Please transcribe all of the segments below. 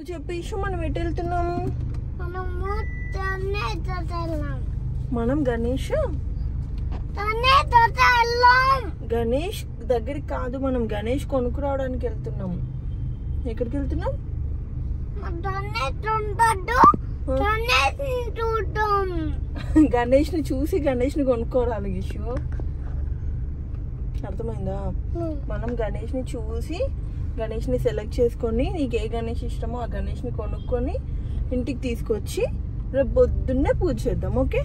నువ్వు చెప్పు ఇష్యూ మనం ఎటు వెళ్తున్నాం మనము తనే తోటెళ్ళాం మనం గణేష్ తనే తోటెళ్ళాం గణేష్ దగ్గరికి కాదు మనం గణేష్ కొనుక్కురావడానికి వెళ్తున్నాం ఎక్కడికి వెళ్తున్నాం తనే తుంటాడు తనే చూద్దాం గణేష్ ని చూసి గణేష్ ని కొనుక్కోరాలి ఇష్యూ అర్థమైందా మనం గణేష్ ని చూసి గణేష్ ని సెలెక్ట్ చేసుకొని నీకు ఏ గణేష్ ఇష్టమో ఆ గణేష్ ని కొనుక్కొని ఇంటికి తీసుకొచ్చి రేపు పొద్దున్నే పూజ చేద్దాం ఓకే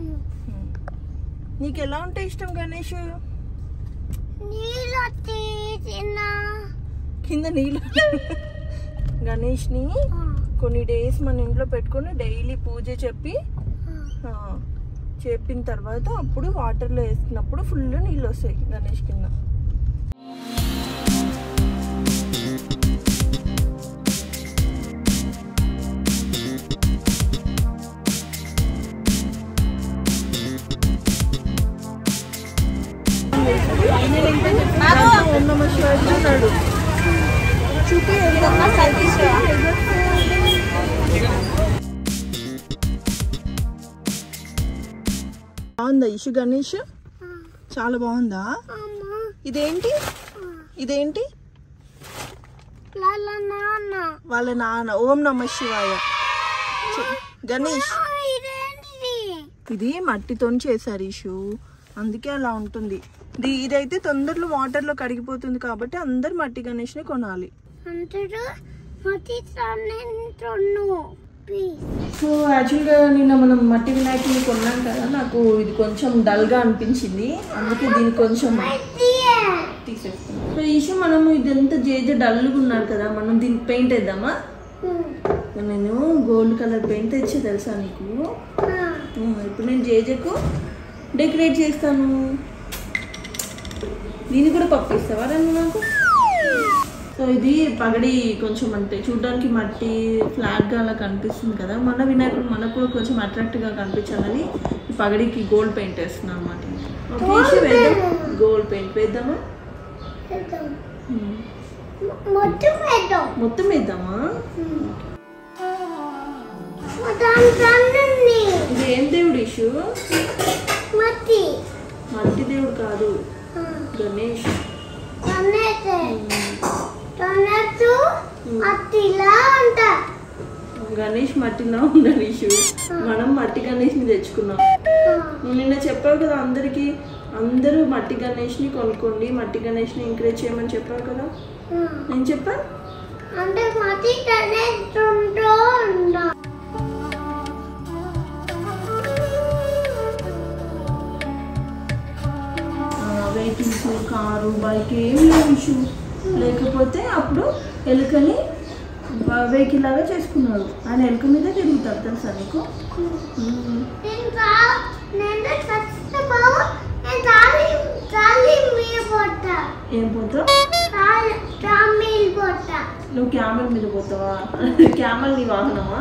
నీకు ఎలా ఉంటే ఇష్టం గణేష్ నీళ్ళు తీసిన కింద నీళ్ళు గణేష్ ని కొన్ని డేస్ మన ఇంట్లో పెట్టుకొని డైలీ పూజ చెప్పి ఆ, చెప్పిన తర్వాత అప్పుడు వాటర్లో వేసినప్పుడు ఫుల్ నీళ్ళు వస్తాయి గణేష్ కింద ఓం నమ శివాయ అన్నాడు చూపి బాగుందా ఇషు గణేష్ చాలా బాగుందా అమ్మ ఇదేంటి ఇదేంటి లాల నాన్న వాళ్ళ నాన్న ఓం నమ శివాయ చి- గణేష్ ఆ, ఇదేంటిది ఇది మట్టితో చేశారు ఇషు అందుకే అలా ఉంటుంది ఇది ఇదైతే తొందరలో వాటర్లో కరిగిపోతుంది కాబట్టి అందరు మట్టి గణేష్ని కొనాలి అంటారు మతి తనే తొన్ను ప్లీజ్ సో యాక్చువల్గా నిన్న మనం మట్టి వినాయకుని కొన్నాం కదా నాకు ఇది కొంచెం డల్గా అనిపించింది అందుకే దీన్ని కొంచెం తీసేస్తాం సో ఇషు మనం ఇదంతా జేజ డల్గా ఉన్నారు కదా మనం దీనికి పెయింట్ వేద్దామా నేను గోల్డ్ కలర్ పెయింట్ తెచ్చే తెలుసా నీకు ఉమ్, ఇప్పుడు నేను జేజకు డెకరేట్ చేస్తాను దీన్ని కూడా పంపిస్తావా నన్ను నాకు సో ఇది పగడి కొంచెం అంటే చూడడానికి మట్టి ఫ్లాట్గా అలా కనిపిస్తుంది కదా మన వినాయకుడు మనకు కూడా కొంచెం అట్రాక్టివ్గా కనిపించాలని ఈ పగడికి గోల్డ్ పెయింట్ వేస్తున్నాను అనమాట ఓకే ఇషు వేద్దాం గోల్డ్ పెయింట్ వేద్దామా ఉమ్. మొత్తం వేద్దాం మొత్తం వేద్దామా దాని తన్నుంది ఇది ఏం దేవుడు ఇషు మతి మట్టి దేవుడు కాదు గణేష్ తనేతే తనకు అతిలా అంట గణేష్ మట్టిలా ఉన్నాడు ఇషు మనం మట్టి గణేష్ని తెచ్చుకున్నాం నువ్వు నిన్న చెప్పావు కదా అందరికి అందరూ మట్టి గణేష్ని కొనుక్కోండి మట్టి గణేష్ని ఎంకరేజ్ చేయమని చెప్పావు కదా నేను చెప్పా అంటే మతి తనేస్తుంటూ ఉంటా వెహికల్స్ కారు బైక్ ఏం లేవు ఇషు లేకపోతే అప్పుడు ఎలుకని వెహికల్ లాగా చేసుకున్నారు ఆయన ఎలుక మీద తిరుగుతారు తెలుసా నీకు మ్మ్. నేను రా నేను చచ్చిపోవు నేను తాళి తాళి మీద పోతా ఏం పోతావు తాళి తాళి పోతా నువ్వు క్యామెల్ మీద పోతావా క్యామెల్ నీ వాహనమా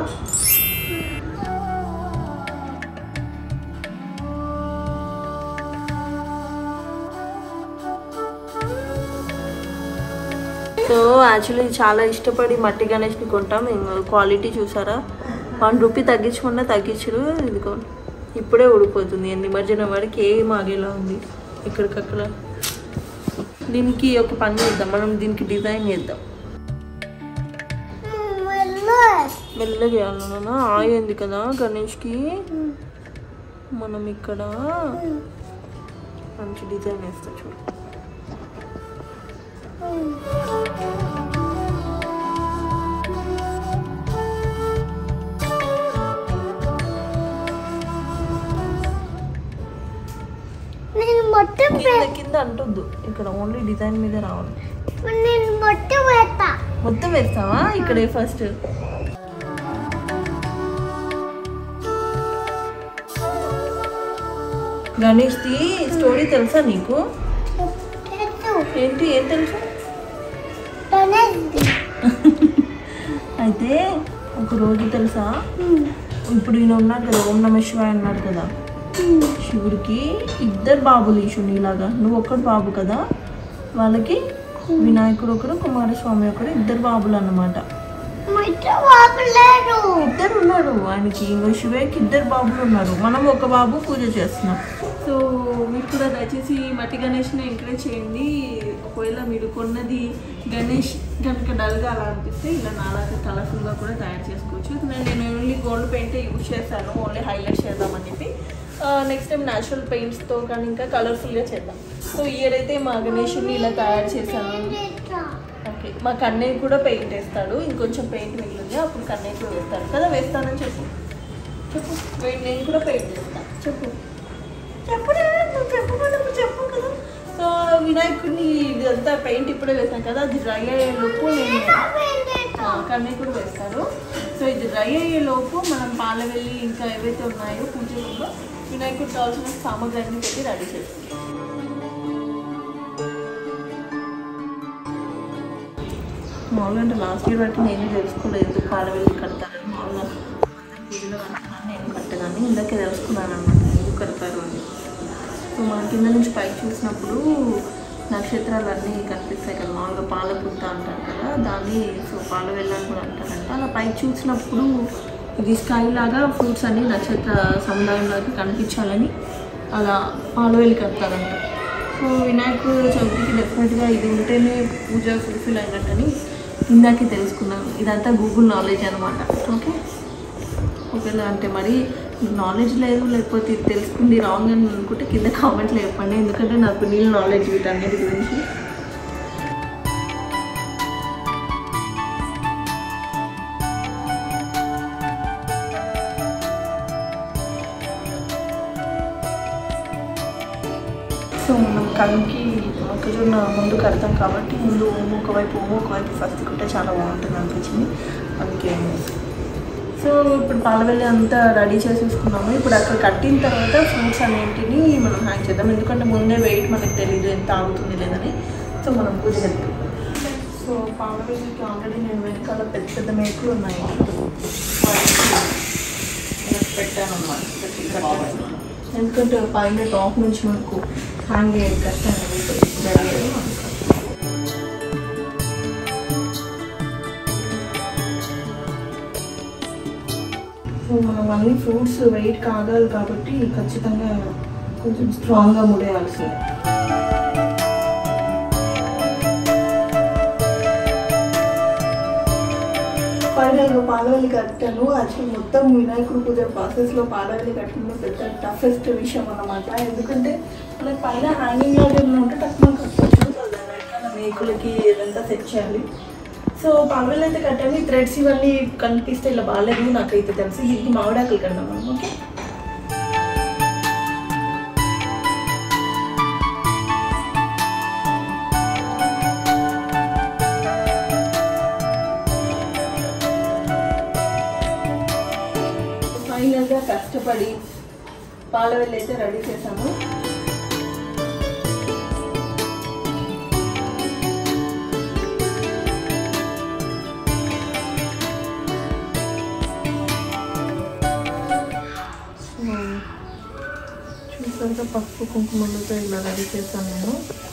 సో యాక్చువల్లీ చాలా ఇష్టపడి మట్టి గణేష్ని కొంటాం క్వాలిటీ చూసారా వన్ రూపీ తగ్గించకుండా తగ్గించరు ఇదిగో ఇప్పుడే ఊడిపోతుంది నిమజ్జనం వాడికి ఏం ఆగేలా ఉంది ఇక్కడికక్కడ దీనికి ఒక పని చేద్దాం మనం దీనికి డిజైన్ చేద్దాం వెళ్ళు మెల్లగా వేయాలన్నా ఆయింది కదా గణేష్కి మనం ఇక్కడ మంచి డిజైన్ వేస్తా చూడు నేను మొత్తం కింద కింద అంటుంది ఇక్కడ ఓన్లీ డిజైన్ మీద రావాలి నేను మొత్తం వేస్తా మొత్తం వేస్తావా ఇక్కడే ఫస్ట్ గణేష్ది స్టోరీ తెలుసా నీకు తెలుసు ఏంటి ఏం తెలుసు తనేది అయితే ఒక రోజు తెలుసా ఇప్పుడు ఈయన ఉన్నాడు కదా ఓం నమ శివాయ అన్నాడు కదా శివుడికి ఇద్దరు బాబులు ఈశు నీలాగా నువ్వు ఒక్కడు బాబు కదా వాళ్ళకి వినాయకుడు ఒకడు కుమారస్వామి ఒకడు ఇద్దరు బాబులు అన్నమాట ముద్ర వాపలేరు ఇద్దరు ఉన్నారు ఆయనకి ఇంకో శివయ్యకి ఇద్దరు బాబులు ఉన్నారు మనం ఒక బాబు పూజ చేస్తున్నాం సో మీరు కూడా దయచేసి మట్టి గణేష్ని ఎంకరేజ్ చేయండి ఒకవేళ మీరు కొన్నది గణేష్ కనుక డల్గా అలా అనిపిస్తే ఇలా నాలాగా కలర్ఫుల్గా కూడా తయారు చేసుకోవచ్చు నేను నేను ఓన్లీ గోల్డ్ పెయింటే యూజ్ చేశాను ఓన్లీ హైలైట్ చేద్దామని చెప్పి నెక్స్ట్ టైం న్యాచురల్ పెయింట్స్తో కానీ ఇంకా కలర్ఫుల్గా చేద్దాం సో ఇయర్ అయితే మా గణేషుని ఇలా తయారు చేశాను ఓకే మా కన్నయ్య కూడా పెయింట్ వేస్తాడు ఇంకొంచెం పెయింట్ మిగిలింది అప్పుడు కన్నయ్య కూడా వేస్తాడు కదా వేస్తానని చెప్పు చెప్పు వే- నేను కూడా పెయింట్ చేస్తాను చెప్పు చెప్పు నువ్వు చెప్పమని చెప్పు కదా సో వినాయకుడిని ఇదంతా పెయింట్ ఇప్పుడే వేస్తాను కదా అది డ్రై అయ్యే లోపు నేను ఆ, కన్నయ్య కూడా వేస్తాడు సో ఇది డ్రై అయ్యే లోపు మనం పాల వెళ్ళి ఇంకా ఏవైతే ఉన్నాయో పూజ రూమ్లో వినాయకుడికి కావాల్సిన సామాగ్రి అన్ని పెట్టి రెడీ చేస్తాం మామూలుగా అంటే లాస్ట్ ఇయర్ బట్టి నేను తెలుసుకోలేదు పాలవెల్లి కడతారని మామూలుగా పూజలో కడతానని నేను కట్టగానే ఇందాకే తెలుసుకున్నాను అనమాట ఎందుకు కడతారు అని సో మన కింద నుంచి పైకి చూసినప్పుడు నక్షత్రాలు అన్నీ కనిపిస్తాయి కదా మామూలుగా పాల పుట్ట అంటారు కదా దాన్ని సో పాల వెళ్ళని కూడా అంటారంట అలా పైకి చూసినప్పుడు ఇది స్కై లాగా ఫ్రూట్స్ అన్ని నక్షత్ర సముదాయంలోకి కనిపించాలని అలా పాలవెల్లి కడతారంట సో వినాయకుడు చవితికి డెఫినెట్గా ఇది ఉంటేనే పూజ ఫుల్ఫిల్ అయినట్టని ఇందాకే తెలుసుకున్నాను ఇదంతా గూగుల్ నాలెడ్జ్ అనమాట ఓకే ఒకవేళ అంటే మరి నాలెడ్జ్ లేదు లేకపోతే ఇది తెలుసుకుంది రాంగ్ అని అనుకుంటే కింద కామెంట్లో చెప్పండి ఎందుకంటే నాకు నీళ్ళ నాలెడ్జ్ వీటన్నిటి గురించి సో మనం కంకి మొక్కజొన్న ముందు కడతాం కాబట్టి ముందు ఓము ఒకవైపు ఓము ఒకవైపు ఫస్ట్ కుట్టే చాలా బాగుంటుంది అనిపించింది అందుకే సో ఇప్పుడు పాలవెల్లి అంతా రెడీ చేసేసుకున్నాము ఇప్పుడు అక్కడ కట్టిన తర్వాత ఫ్రూట్స్ అన్నింటిని మనం హ్యాంగ్ చేద్దాం ఎందుకంటే ముందే వెయిట్ మనకు తెలియదు ఎంత ఆగుతుంది లేదని సో మనం పూజ చేద్దాం సో పాలవెల్లికి ఆల్రెడీ నేను వెనకాల పెద్ద పెద్ద మేకులు ఉన్నాయి పెట్టాను అన్నమాట పెట్టి కట్టాను. ఎందుకంటే పైన టాప్ నుంచి మనకు హ్యాంగ్ అయ్యేది కష్టం జరగదు సో మనం అన్ని ఫ్రూట్స్ వెయిట్ కాగాలి కాబట్టి ఖచ్చితంగా కొంచెం స్ట్రాంగ్గా ముడేయాల్సిందే ఫైనల్గా పాలవల్లి కట్టాను యాక్చువల్ మొత్తం వినాయకుడు పూజ ప్రాసెస్లో పాలవల్లి కట్టడంలో పెద్ద టఫెస్ట్ విషయం అన్నమాట ఎందుకంటే మనకి పైన హ్యాంగింగ్ లాగా ఏమైనా ఉంటే తక్కువ కట్టచ్చు దాని వెనకాల మేకులకి ఇదంతా సెట్ చేయాలి సో పాలవల్లి అయితే కట్టాను ఈ థ్రెడ్స్ ఇవన్నీ కనిపిస్తే ఇలా బాగాలేదు నాకైతే తెలుసు ఇది మామిడాకులు కడదాం మనం ఓకే ఫైనల్గా కష్టపడి పాలవెల్లి అయితే రెడీ చేసాము చూసాక పసుపు కుంకుమలతో ఇలా రెడీ చేశాను నేను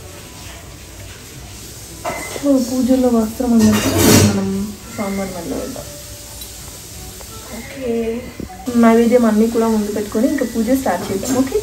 సో పూజలో వస్త్రం అన్నట్టు మనం సాంబార్ మెల్ల వెళ్దాం ఓకే నైవేద్యం అన్నీ కూడా ముందు పెట్టుకొని ఇంకా పూజ స్టార్ట్ చేద్దాం ఓకే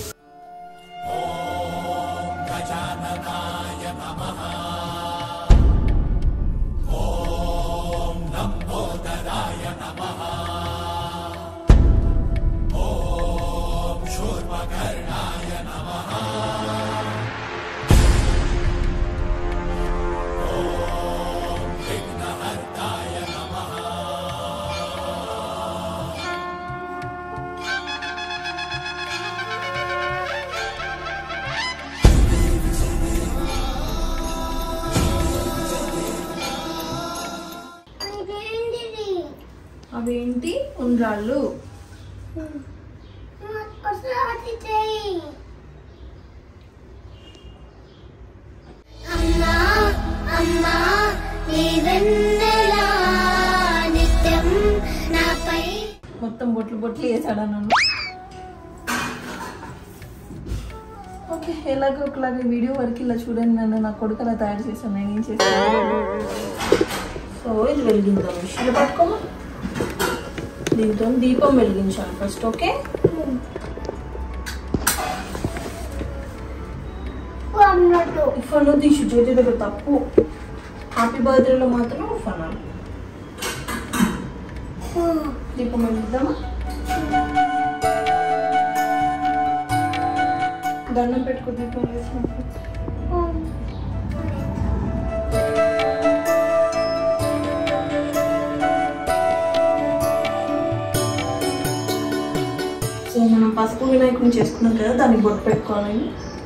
ఇదేంటిది అవేంటి ఉండ్రాళ్ళు ఒకసారి చెయ్యి అమ్మా అమ్మా నీ వెన్నెలా నిత్యం నాపై మొత్తం బొట్లు బొట్లు వేసాడా నన్ను ఓకే ఎలాగో ఒకలాగా వీడియో వరకు ఇలా చూడండి నన్ను నా కొడుకు అలా తయారు చేశాను నేను ఏం చేశాను సో ఇది వెలిగిందాం మిషన్ పట్టుకోమా దీంతో దీపం వెలిగించాలి ఫస్ట్ ఓకే అన్నట్టు ఉఫ్ అన్నది శుచి దగ్గర తప్పు హ్యాపీ బర్త్డేలో మాత్రం ఉఫ్ అనాలి దీపం వెలిగిద్దామా దండం పెట్టుకో దీపం వేసినప్పుడు సో మనం పసుపు వినాయకుని చేసుకున్నాం కదా దానికి బొట్టు పెట్టుకోవాలని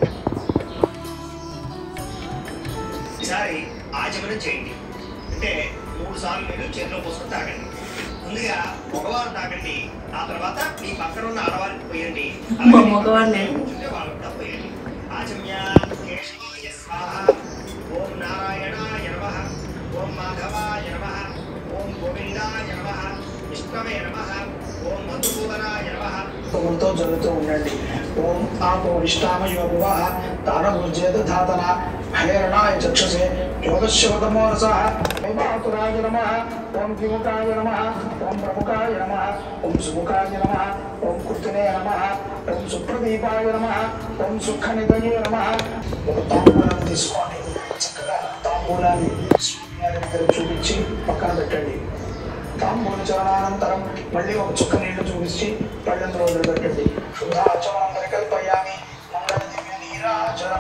ఈసారి ఆచమనం చేయండి అంటే మూడు సార్లు మీరు చేతిలో పోసుకొని తాగండి ముందుగా మగవారు తాగండి ఆ తర్వాత మీ పక్కన ఉన్న ఆడవారికి పోయండి మా మగవాడిని. కూర్చుంటే వాళ్ళు కూడా పోయండి ఆచమ్య కేశవాయ స్వాహ ఓం నారాయణాయ నమః ఓం మాధవాయ నమః ఓం గోవిందాయ నమః విష్ణవే నమః ఓం మధుసూదనాయ నమః ఓంతో జరుగుతూ ఉండండి ఓం ఆపో ఇష్టామయో భువః దానభుర్జేత ధాతన హేరణాయ చక్షుషే యోగశివతమో రసః ఓం ఆతురాయ నమః ఓం విముఖాయ నమః ఓం ప్రముఖాయ నమః ఓం సుముఖాయ నమః ఓం కృతినే నమః ఓం సుప్రదీపాయ నమః ఓం సుఖనిధయే నమః ఒక తాంబూలం తీసుకోండి చక్కగా తాంబూలాన్ని స్వామి వారి దగ్గర చూపించి పక్కన పెట్టండి తాంబూల చరణానంతరం మళ్ళీ ఒక చుక్క నీళ్లు చూపించి పళ్ళెందులో వదిలిపెట్టండి శుద్ధాచమనం పరికల్పయామి మంగళ దివ్య నీరాజనం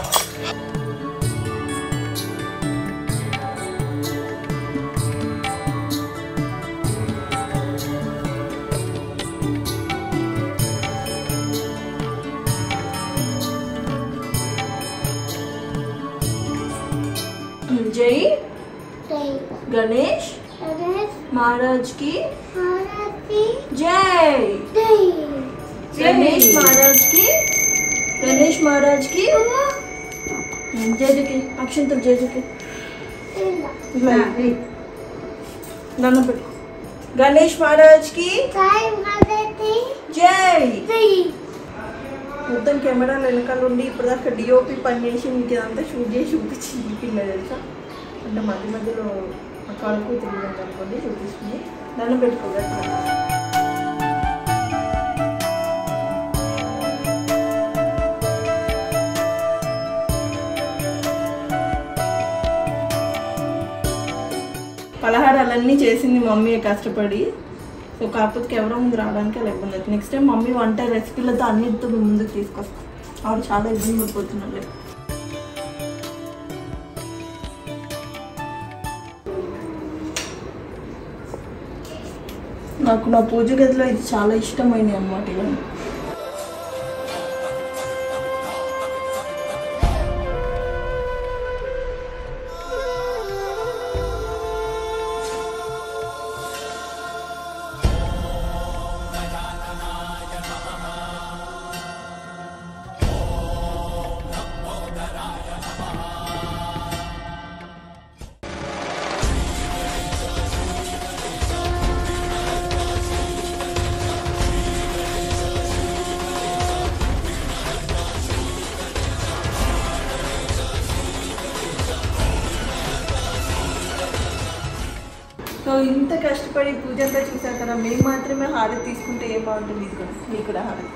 జై జై గణేష్ గణేష్ మహారాజ్ కి హారతి జై జై గణేష్ మహారాజ్ కి గణేష్ మహారాజ్ కి జయజకి అక్షంతలు జయజకి ఇలా దండం పెట్టు గణేష్ మహారాజ్ కి జై హారతి జై జై మొత్తం కెమెరాలు వెనకాల ఉండి ఇప్పుడు దాకా డిఓపి పని చేసి మీకు ఇదంతా షూట్ చేసి చూపించింది పిల్ల తెలుసా అంటే మధ్య మధ్యలో ఆ కడుపు తిరిగింది అనుకోండి చూపిస్తుంది దండం పెట్టుకోగలరా పలహారాలన్నీ చేసింది మమ్మీ కష్టపడి సో కాకపోతే కెమెరా ముందు రావడానికి అలా ఇబ్బంది అవుతుంది నెక్స్ట్ టైం మమ్మీ వంట రెసిపీలతో అన్నిటితో మీ ముందుకు తీసుకొస్తాం ఆవిడ చాలా ఇబ్బంది పడిపోతున్నారు నాకు నా పూజ గదిలో ఇది చాలా ఇష్టమైనవి అన్నమాట ఇవన్నీ సో ఇంత కష్టపడి పూజ అంతా చూసారు కదా మేము మాత్రమే హారతి తీసుకుంటే ఏం బాగుంటుంది ఇది కూడా మీకు కూడా హారతి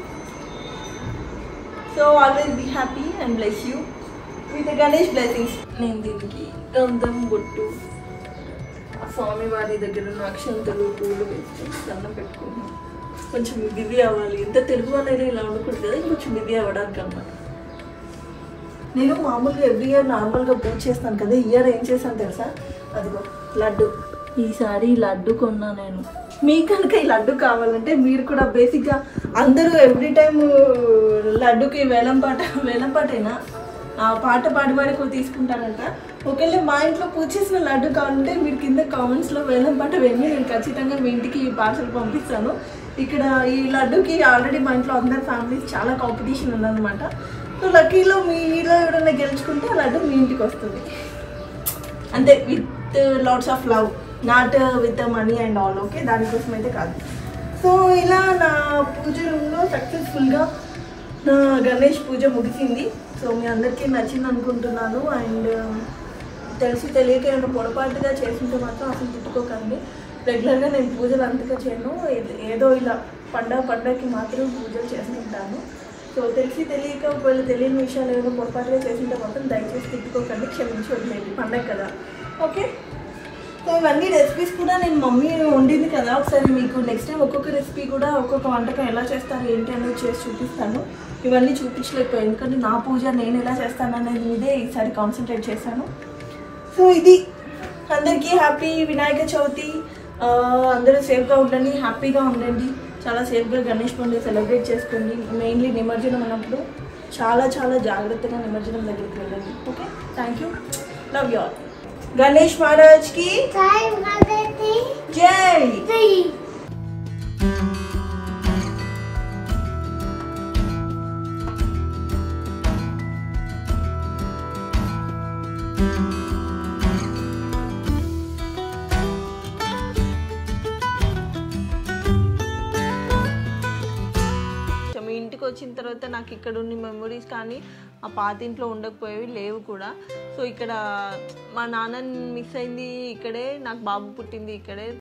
so always be happy and bless you with Ganesh blessings నేను దీనికి గంధం బొట్టు స్వామి వారి దగ్గర ఉన్న అక్షంతలు పూలు వేసి దండం పెట్టుకుంటున్నాను కొంచెం బిజీ అవ్వాలి ఎంత తెలుగు వాళ్ళైనా ఇలా ఉండకూడదు కదా కొంచెం బిజీ అవ్వడానికి అన్నమాట నేను మామూలుగా ఎవ్రీ ఇయర్ నార్మల్గా పూజ చేస్తాను కదా ఈ ఇయర్ ఏం చేశాను తెలుసా అదిగో లడ్డు ఈసారి ఈ లడ్డు కొన్నా నేను మీకు కనుక ఈ లడ్డు కావాలంటే మీరు కూడా బేసిక్గా అందరూ ఎవ్రీ టైం లడ్డుకి వేలం పాట వేలం పాటేనా ఆ పాట పాడి వరకు తీసుకుంటారంట ఒకవేళ మా ఇంట్లో పూజ చేసిన లడ్డు కావాలంటే మీరు కింద కామెంట్స్లో వేలం పాట వెళ్ళి నేను ఖచ్చితంగా మీ ఇంటికి పార్సల్ పంపిస్తాను ఇక్కడ ఈ లడ్డుకి ఆల్రెడీ మా ఇంట్లో అందరి ఫ్యామిలీస్ చాలా కాంపిటీషన్ ఉందన్నమాట సో లక్కీలో మీలో ఎవరైనా గెలుచుకుంటే ఆ లడ్డు మీ ఇంటికి వస్తుంది అంతే with lots of love not with money and all okay దానికోసం అయితే కాదు సో ఇలా నా పూజ రూమ్లో సక్సెస్ఫుల్గా నా గణేష్ పూజ ముగిసింది సో మీ అందరికీ నచ్చింది అనుకుంటున్నాను అండ్ తెలిసి తెలియక ఏమైనా పొరపాటుగా చేస్తుంటే మాత్రం అసలు తిట్టుకోకండి రెగ్యులర్గా నేను పూజలు అంతగా చేయను ఏది- ఏదో ఇలా పండగ పండగకి మాత్రం పూజలు చేస్తుంటాను సో తెలిసి తెలియక ఒకవేళ తెలియని విషయాలు ఏమైనా పొరపాటుగా చేస్తుంటే మాత్రం దయచేసి తిట్టుకోకండి క్షమించి వదిలేండి పండగ కదా ఓకే సో ఇవన్నీ రెసిపీస్ కూడా నేను మమ్మీ వండింది కదా ఒకసారి మీకు నెక్స్ట్ టైం ఒక్కొక్క రెసిపీ కూడా ఒక్కొక్క వంటకం ఎలా చేస్తారు ఏంటి అనేది చేసి చూపిస్తాను ఇవన్నీ చూపించలేకపోయాను ఎందుకంటే నా పూజ నేను ఎలా చేస్తాను అనేది మీదే ఈసారి కాన్సన్ట్రేట్ చేశాను సో ఇది అందరికీ హ్యాపీ వినాయక చవితి ఆ, అందరూ సేఫ్గా ఉండండి హ్యాపీగా ఉండండి చాలా సేఫ్గా గణేష్ పండుగ సెలబ్రేట్ చేసుకోండి మెయిన్లీ నిమజ్జనం అన్నప్పుడు చాలా చాలా జాగ్రత్తగా నిమజ్జనం దగ్గరికి వెళ్ళండి okay thank you love you all Ganesh మహారాజ్కి జై మాతాజీ జై జై సో మీ ఇంటికి వచ్చిన తర్వాత నాకు ఇక్కడ ఉన్న మెమొరీస్ కానీ ఆ పాత ఇంట్లో ఉండకపోయేవి లేవు కూడా సో ఇక్కడ మా నాన్నని మిస్ అయింది ఇక్కడే నాకు బాబు పుట్టింది ఇక్కడే